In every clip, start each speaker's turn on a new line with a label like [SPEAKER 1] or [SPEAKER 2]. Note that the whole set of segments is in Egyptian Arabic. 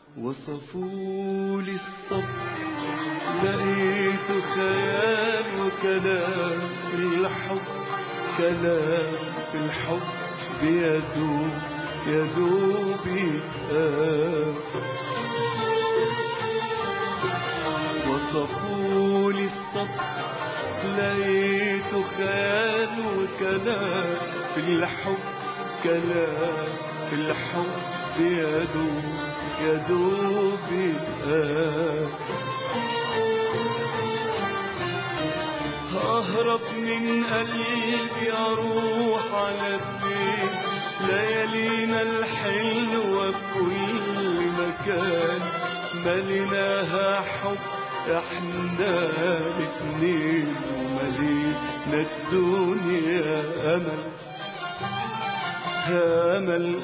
[SPEAKER 1] وصفوا لي الصبر لقيت خيال وكلام في الحب كلام في الحب بيدوب يدوب يتقال وصفوا لي الصبر لقيت خيال وكلام في الحب كلام في الحب يدوب يدوب يتقال أهرب من قلبي أروح على فين ليالينا الحلوة بكل مكان مليناها حب احنا الاتنين وملينا الدنيا أمل أمل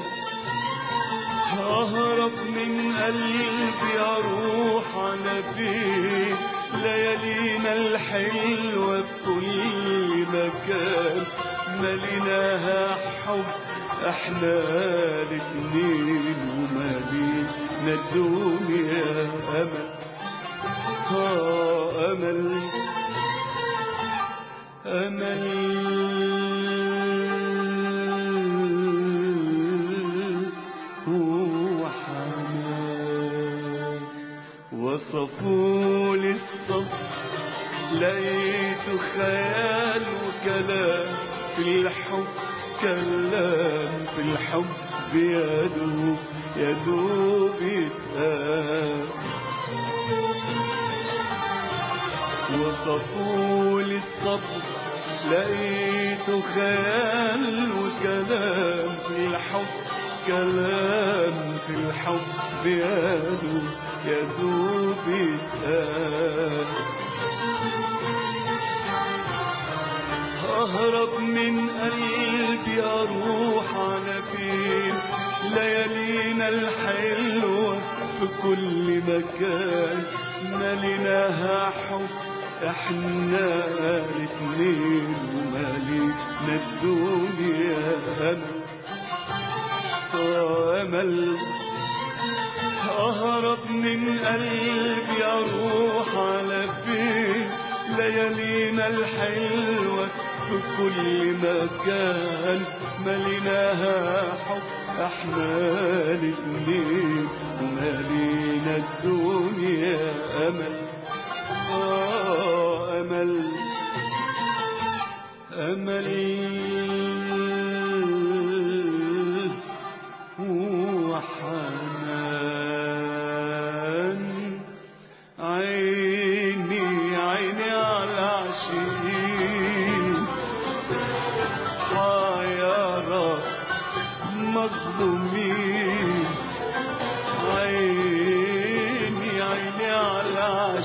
[SPEAKER 1] أهرب من قلبي أروح على فين ليالينا الحلوة بكل مكان مليناها حب احنا الاتنين ومالينا الدنيا أمل آه أمل أمل وحنان وصفوا لي الصبر لقيت خيال وكلام في الحب كلام في الحب يدوب يدوب يتقال وصفوا لي الصبر لقيت خيال وكلام في الحب كلام في الحب يدوب يدوب يتقال أهرب من قلبي أروح على فين ليالينا الحلوة في كل مكان مليناها حب احنا الاتنين ومالينا الدنيا أمل أمل أهرب من قلبي أروح على فين ليالينا الحلوة في كل مكان مليناها حب احنا الاتنين ومالينا الدنيا أمل آه أمل أمل وحنان عيني عيني على عشيق حيارى مظلومين عيني عيني على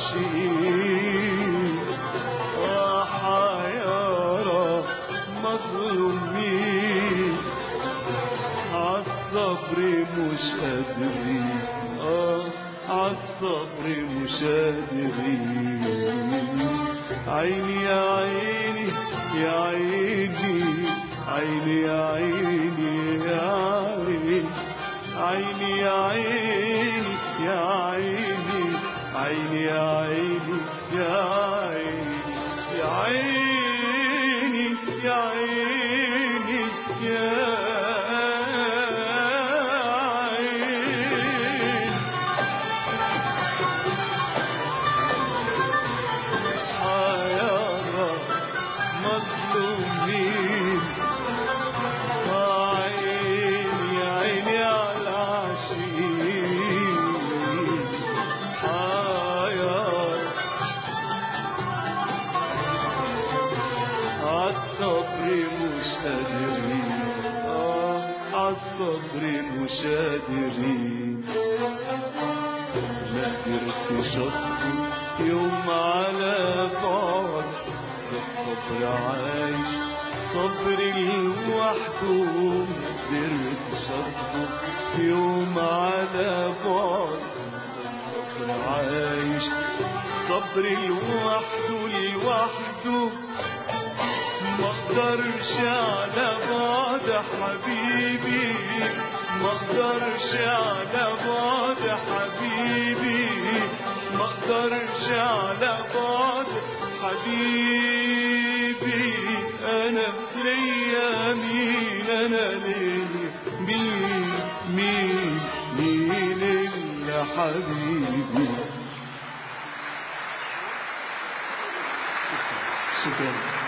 [SPEAKER 1] عشيق حيارى مظلومين عالصبر مش قادرين اه عالصبر مش قادرين عيني يا عيني يا عيني عيني يا عيني يا عيني عيني يا عيني يا عيني عيني يا عيني يا عيني يا عيني يا عيني يا عيني حيارى مظلومين عيني عيني على عشيق حيارى عالصبر مش قادرين آه عالصبر مش قادرين ما قدرتش اصبر يوم على بعد الصبر عايش صبري لوحده ما قدرتش اصبر يوم على بعد الصبر عايش صبري لوحده لوحده ما اقدرش على بعد حبيبي ما اقدرش على بعد حبيبي على بعد حبيبي انا ليا مين انا ليا مين مين مين الا حبيبي شكرا